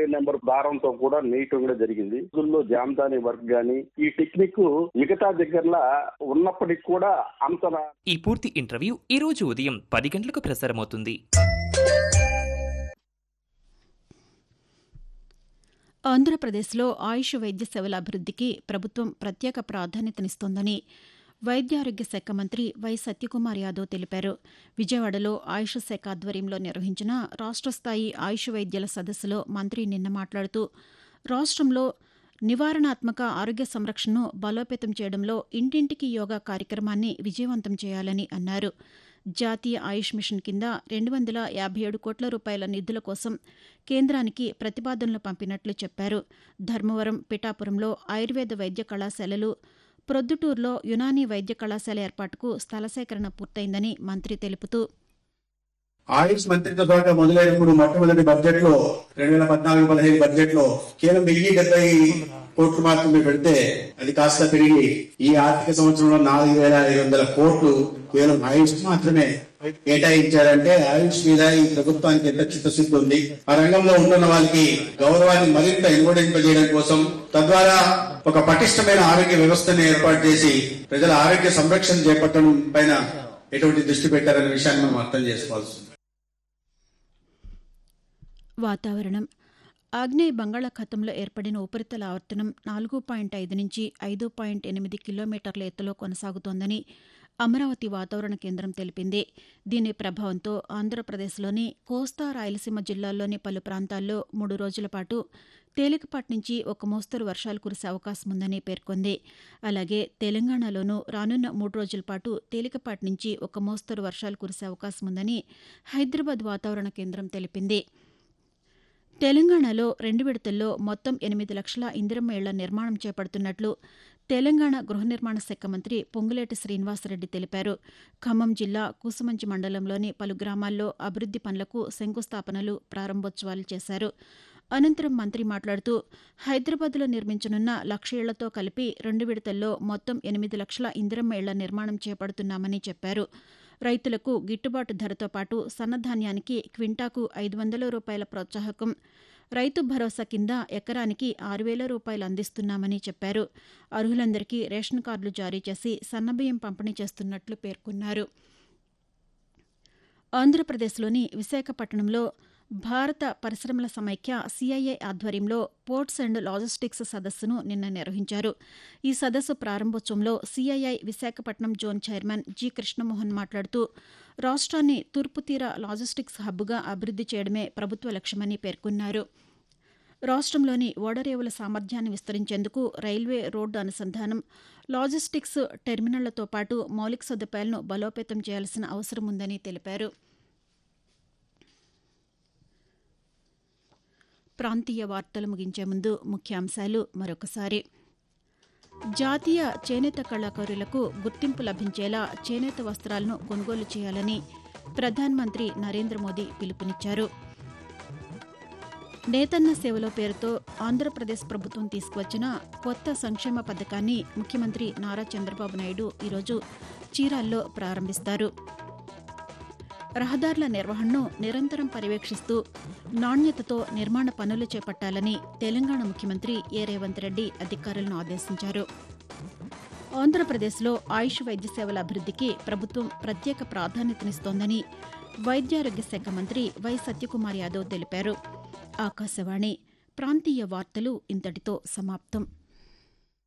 number దారంతో కూడా నేయటం కూడా జరిగింది రోజుల్లో జామదాని వర్క్ గాని ఈ టెక్నిక్ మిగతా దగ్గరలా ఉన్నప్పటికి కూడా అంత ఈ పూర్తి ఇంటర్వ్యూ ఈ రోజు ఉదయం పది గంటలకు ప్రసారమవుతుంది ఆంధ్రప్రదేశ్లో ఆయుష్ వైద్య సేవల అభివృద్ధికి ప్రభుత్వం ప్రత్యేక ప్రాధాన్యతనిస్తోందని వైద్యారోగ్య శాఖ మంత్రి వై సత్యకుమార్ యాదవ్ తెలిపారు విజయవాడలో ఆయుష్ శాఖ ఆధ్వర్యంలో నిర్వహించిన రాష్ట్ర స్థాయి ఆయుష్ వైద్యుల సదస్సులో మంత్రి నిన్న మాట్లాడుతూ రాష్ట్రంలో నివారణాత్మక ఆరోగ్య సంరక్షణను బలోపేతం చేయడంలో ఇంటింటికి యోగా కార్యక్రమాన్ని విజయవంతం చేయాలని అన్నారు జాతీయ ఆయుష్ మిషన్ కింద రెండు వందల యాభై ఏడు కోట్ల రూపాయల నిధుల కోసం కేంద్రానికి ప్రతిపాదనలు పంపినట్లు చెప్పారు ధర్మవరం పిఠాపురంలో ఆయుర్వేద వైద్య కళాశాలలు ప్రొద్దుటూరులో యునానీ వైద్య కళాశాల ఏర్పాటుకు స్థల సేకరణ పూర్తయిందని మంత్రి తెలుపుతూ ఆయుష్ మంత్రిత్వ శాఖ మొదలైనప్పుడు మొట్టమొదటి బడ్జెట్ లో రెండు వేల పద్నాలుగు పదిహేను బడ్జెట్ లో కేవలం వెయ్యి డెబ్బై కోట్లు మాత్రమే పెడితే అది కాస్త పెరిగి ఈ ఆర్థిక సంవత్సరంలో నాలుగు వేల ఐదు వందల కోట్లు కేవలం ఆయుష్ మాత్రమే కేటాయించారంటే ఆయుష్ మీద ఈ ప్రభుత్వానికి ఎంత చిత్తశుద్ధి ఉంది ఆ రంగంలో ఉంటున్న వాళ్ళకి గౌరవాన్ని మరింత ఇనుగడింపజేయడం కోసం తద్వారా ఒక పటిష్టమైన ఆరోగ్య వ్యవస్థను ఏర్పాటు చేసి ప్రజల ఆరోగ్య సంరక్షణ చేపట్టడం పైన ఎటువంటి దృష్టి పెట్టారనే విషయాన్ని మనం అర్థం చేసుకోవాల్సి ఉంది వాతావరణం ఆగ్నేయ బంగాళాఖాతంలో ఏర్పడిన ఉపరితల ఆవర్తనం నాలుగు పాయింట్ ఐదు నుంచి ఐదు పాయింట్ ఎనిమిది కిలోమీటర్ల ఎత్తులో కొనసాగుతోందని అమరావతి వాతావరణ కేంద్రం తెలిపింది దీని ప్రభావంతో ఆంధ్రప్రదేశ్లోని కోస్తా రాయలసీమ జిల్లాల్లోని పలు ప్రాంతాల్లో మూడు రోజుల పాటు తేలికపాటి నుంచి ఒక మోస్తరు వర్షాలు కురిసే అవకాశం ఉందని పేర్కొంది అలాగే తెలంగాణలోనూ రానున్న మూడు రోజుల పాటు తేలికపాటి నుంచి ఒక మోస్తరు వర్షాలు కురిసే అవకాశం ఉందని హైదరాబాద్ వాతావరణ కేంద్రం తెలిపింది తెలంగాణలో రెండు విడతల్లో మొత్తం ఎనిమిది లక్షల ఇందిరమ్మ ఇళ్ల నిర్మాణం చేపడుతున్నట్లు తెలంగాణ గృహ నిర్మాణ శాఖ మంత్రి పొంగులేటి శ్రీనివాసరెడ్డి తెలిపారు ఖమ్మం జిల్లా కూసుమంచి మండలంలోని పలు గ్రామాల్లో అభివృద్ది పనులకు శంకుస్థాపనలు ప్రారంభోత్సవాలు చేశారు అనంతరం మంత్రి మాట్లాడుతూ హైదరాబాద్లో నిర్మించనున్న లక్ష ఇళ్లతో కలిపి రెండు విడతల్లో మొత్తం ఎనిమిది లక్షల ఇందిరమ్మ ఇళ్ల నిర్మాణం చేపడుతున్నామని చెప్పారు రైతులకు గిట్టుబాటు ధరతో పాటు సన్నధాన్యానికి క్వింటాకు ఐదు వందల రూపాయల ప్రోత్సాహకం రైతు భరోసా కింద ఎకరానికి ఆరు వేల రూపాయలు అందిస్తున్నామని చెప్పారు అర్హులందరికీ రేషన్ కార్డులు జారీ చేసి సన్నబియ్యం పంపిణీ చేస్తున్నట్లు పేర్కొన్నారు ఆంధ్రప్రదేశ్లోని విశాఖపట్నంలో భారత పరిశ్రమల సమైక్య సిఐఐ ఆధ్వర్యంలో పోర్ట్స్ అండ్ లాజిస్టిక్స్ సదస్సును నిన్న నిర్వహించారు ఈ సదస్సు ప్రారంభోత్సవంలో CII Visakhapatnam zone chairman G Krishnamohan మాట్లాడుతూ రాష్ట్రాన్ని తూర్పు తీర లాజిస్టిక్స్ హబ్గా అభివృద్ది చేయడమే ప్రభుత్వ లక్ష్యమని పేర్కొన్నారు రాష్ట్రంలోని ఓడరేవుల సామర్థ్యాన్ని విస్తరించేందుకు రైల్వే రోడ్డు అనుసంధానం లాజిస్టిక్స్ టెర్మినళ్లతో పాటు మౌలిక సదుపాయాలను బలోపేతం చేయాల్సిన అవసరం ఉందని తెలిపారు ప్రాంతీయ వార్తలు ముగించే ముందు ముఖ్యాంశాలు మరొకసారి జాతీయ చేనేత కళాకారులకు గుర్తింపు లభించేలా చేనేత వస్త్రాలను కొనుగోలు చేయాలని ప్రధానమంత్రి నరేంద్ర మోదీ పిలుపునిచ్చారు నేతన్న సేవలో పేరుతో ఆంధ్రప్రదేశ్ ప్రభుత్వం తీసుకువచ్చిన కొత్త సంక్షేమ పథకాన్ని ముఖ్యమంత్రి నారా చంద్రబాబు నాయుడు ఈరోజు చీరాల్లో ప్రారంభిస్తారు రహదారుల నిర్వహణను నిరంతరం పర్యవేక్షిస్తూ నాణ్యతతో నిర్మాణ పనులు చేపట్టాలని తెలంగాణ ముఖ్యమంత్రి ఏ రేవంత్ రెడ్డి అధికారులను ఆదేశించారు ఆంధ్రప్రదేశ్లో ఆయుష్ వైద్య సేవల అభివృద్ధికి ప్రభుత్వం ప్రత్యేక ప్రాధాన్యతనిస్తోందని వైద్యారోగ్య శాఖ మంత్రి వై సత్యకుమార్ యాదవ్ తెలిపారు ఆకాశవాణి ప్రాంతీయ వార్తలు ఇంతటితో సమాప్తం